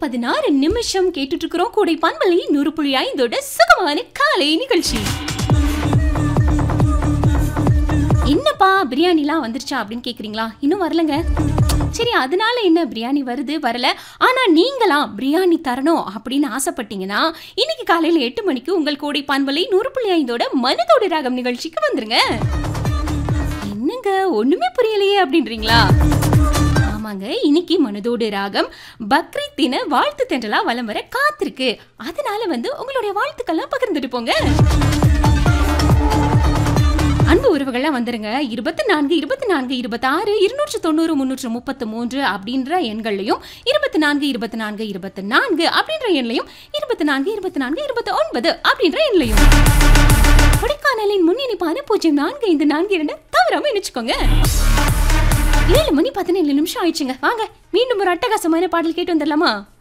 பதினாறு நிமிஷம் கேட்டுட்டு இருக்கிறோம் கூடை பண்பலை நூறு புள்ளி ஐந்தோட சுகமான காலை நிகழ்ச்சி என்னப்பா பிரியாணிலாம் வந்துருச்சா அப்படின்னு கேக்குறீங்களா இன்னும் வரலங்க சரி அதனால என்ன பிரியாணி வருது வரல ஆனா நீங்களாம் பிரியாணி தரணும் அப்படின்னு ஆசைப்பட்டீங்கன்னா இன்னைக்கு காலையில எட்டு மணிக்கு உங்கள் கோடை பான்பலை நூறு புள்ளி ஐந்தோட மனதோட ராகம் நிகழ்ச்சிக்கு வந்துருங்க என்னங்க ஒண்ணுமே புரியலையே அப்படின்றீங்களா ஆமாங்க இன்னைக்கு மனதோடு ராகம் பக்ரீத் தின வாழ்த்து தென்றலா வலம் வர காத்திருக்கு அதனால வந்து உங்களுடைய வாழ்த்துக்கள்லாம் பகிர்ந்துட்டு போங்க அன்பு உறவுகள்லாம் வந்துருங்க இருபத்தி நான்கு இருபத்தி நான்கு இருபத்தாறு இருநூற்று தொண்ணூறு முன்னூற்று முப்பத்து மூன்று அப்படின்ற எண்கள்லையும் இருபத்தி நான்கு இருபத்தி நான்கு இருபத்தி நான்கு அப்படின்ற எண்லையும் இருபத்தி நான்கு இருபத்தி நான்கு இருபத்தி ஒன்பது அப்படின்ற எண்லையும் கொடைக்கானலின் முன்னிணைப்பான பூஜ்ஜியம் நான்கு ஐந்து நான்கு இரண்டு தவறாம இணைச்சுக்கோங்க ஏழு மணி பதினேழு நிமிஷம் ஆயிடுச்சுங்க வாங்க மீண்டும் ஒரு அட்டகாசமான பாடல் கேட்டு வந்துடலாமா